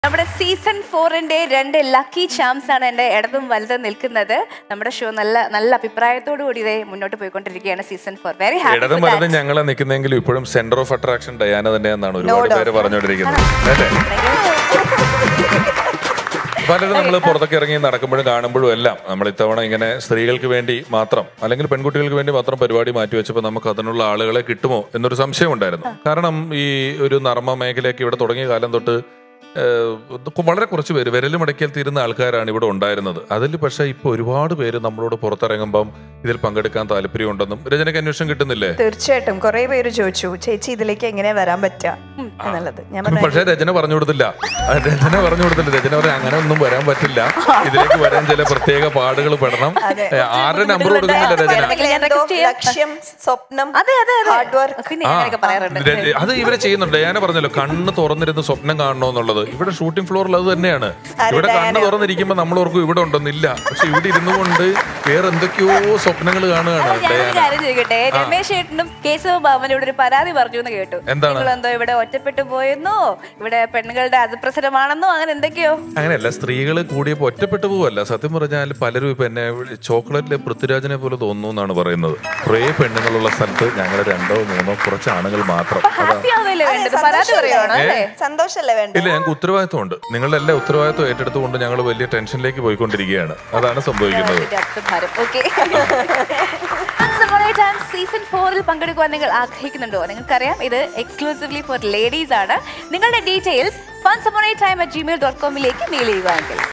നമ്മുടെ സീസൺ ഫോറിന്റെ രണ്ട് ലക്കി ചാംസ് ആണ് എന്റെ ഇടതും വലുതും നിൽക്കുന്നത് നമ്മുടെ ഷോ നല്ല നല്ല അഭിപ്രായത്തോടു കൂടി ഇതേ മുന്നോട്ട് പോയിക്കൊണ്ടിരിക്കുകയാണ് സീസൺ ഫോർ വെരി ഇടതും വലതും ഹാപ്പി ഞങ്ങളെ നിൽക്കുന്നെങ്കിലും ഇപ്പോഴും സെന്റർ ഓഫ് അട്രാക്ഷൻ ഡയാന തന്നെയെന്നാണ് ഒരുപാട് പേര് പറഞ്ഞുകൊണ്ടിരിക്കുന്നത് അല്ലേ പലരും നമ്മൾ പുറത്തൊക്കെ ഇറങ്ങി നടക്കുമ്പോഴും കാണുമ്പോഴും എല്ലാം നമ്മൾ ഇത്തവണ ഇങ്ങനെ സ്ത്രീകൾക്ക് വേണ്ടി മാത്രം അല്ലെങ്കിൽ പെൺകുട്ടികൾക്ക് വേണ്ടി മാത്രം പരിപാടി മാറ്റി വെച്ചപ്പോൾ നമുക്ക് അതിനുള്ള ആളുകളെ കിട്ടുമോ എന്നൊരു സംശയം ഉണ്ടായിരുന്നു കാരണം ഈ ഒരു നർമ്മ മേഖലയൊക്കെ ഇവിടെ തുടങ്ങിയ കാലം തൊട്ട് ഏഹ്, ഇത് വളരെ കുറച്ച് പേര് വിരലുമടക്കിയാൽ തീരുന്ന ആൾക്കാരാണ് ഇവിടെ ഉണ്ടായിരുന്നത് അതിൽ പക്ഷേ ഇപ്പൊ ഒരുപാട് പേര് നമ്മളോട് പുറത്തിറങ്ങുമ്പം ഇതിൽ പങ്കെടുക്കാൻ താല്പര്യമുണ്ടെന്നും രചനയ്ക്ക് അന്വേഷണം കിട്ടുന്നില്ലേ തീർച്ചയായിട്ടും കുറെ പേര് ചോദിച്ചു ചേച്ചി ഇതിലേക്ക് എങ്ങനെ വരാൻ പറ്റുക എന്നുള്ളത് ഞാൻ പറഞ്ഞു പക്ഷേ രചന പറഞ്ഞു കൊടുത്തില്ല ആ, രചന പറഞ്ഞു കൊടുത്തില്ല രചന പറഞ്ഞു അങ്ങനെ ഒന്നും വരാൻ പറ്റില്ല ഇതിലേക്ക് വരാൻ ചില പ്രത്യേക പാടുകൾ പെടണം അതെ. ഏ, ആരുടെ നമ്പർ കൊടുക്കുന്നില്ല രചന വേണമെങ്കിൽ ഞാൻ എന്തോ request ചെയ്യാം. ലക്ഷ്യം സ്വപ്നം അതെ അതെ അതെ ഹാർഡ് വർക്ക് പിന്നെ ആ, അങ്ങനെയൊക്കെ പറയാറുണ്ട് ര- അത് ഇവരെ ചെയ്യുന്നുണ്ട് ഡയാന പറഞ്ഞല്ലോ കണ്ണ് തുറന്നിരുന്ന് സ്വപ്നം കാണണമെന്നുള്ളത് ഇവിടെ ഷൂട്ടിംഗ് ഫ്ലോറിൽ അത് തന്നെയാണ് ഇവിടെ കണ്ണ് തുറന്നിരിക്കുമ്പോ നമ്മൾ ഓർക്കും ഇവിടെ ഉണ്ടെന്നില്ല പക്ഷെ ഇവിടെ ഇരുന്നു കൊണ്ട് വേറെ എന്തൊക്കെയോ സ്വപ്നങ്ങൾ കാണുകയാണ് ഞാനൊരു ഡയാന കാര്യം ചോദിക്കട്ടെ രമേശ് ഏട്ടനും കേശവ ബാബനും ഇവിടെ ഒരു പരാതി പറഞ്ഞു എന്ന് കേട്ടു എന്താണ്? നിങ്ങളെന്തോ ഇവിടെ ഒറ്റപ്പെട്ടു പോയെന്നോ ഇവിടെ പെണ്ണുങ്ങളുടെ അതിപ്രസരമാണെന്നോ അങ്ങനെ എന്തൊക്കെയോ അങ്ങനെയല്ല സ്ത്രീകൾ കൂടിയപ്പോൾ ഒറ്റപ്പെട്ടു പോവല്ല സത്യം പറഞ്ഞാൽ പലരും ഇപ്പൊ എന്നെ വിളി- ചോക്ലേറ്റിലെ പൃഥ്വിരാജിനെ പോലെ തോന്നുന്നു എന്നാണ് പറയുന്നത് കുറേ പെണ്ണുങ്ങളുള്ള സ്ഥലത്ത് ഞങ്ങൾ രണ്ടോ മൂന്നോ കുറച്ച് ആണുങ്ങൾ മാത്രം അതാ ഹാപ്പി ആവുകയല്ലേ വേണ്ടത് പരാതി പറയണോ അല്ലേ സന്തോഷല്ലേ വേണ്ട ഇല്ല ഞങ്ങൾക്ക് ഉത്തരവാദിത്വമുണ്ട് നിങ്ങളുടെ എല്ലാ ഉത്തരവാദിത്വം ഏറ്റെടുത്തുകൊണ്ട് ഞങ്ങൾ വലിയ ടെൻഷനിലേക്ക് പോയിക്കൊണ്ടിരിക്കുകയാണ് അതാണ് സംഭവിക്കുന്നത് സീസൺ ഫോറിൽ പങ്കെടുക്കുവാൻ നിങ്ങൾ ആഗ്രഹിക്കുന്നുണ്ടോ നിങ്ങൾക്കറിയാം ഇത് എക്സ്ക്ലൂസീവ്ലി ഫോർ ലേഡീസ് ആണ് നിങ്ങളുടെ ഡീറ്റെയിൽസ് ഫൺ സമോണൈ ടൈം അറ്റ് ജിമെയിൽ ഡോട്ട് കോമിലേക്ക് മെയിൽ ചെയ്യുകയാണെങ്കിൽ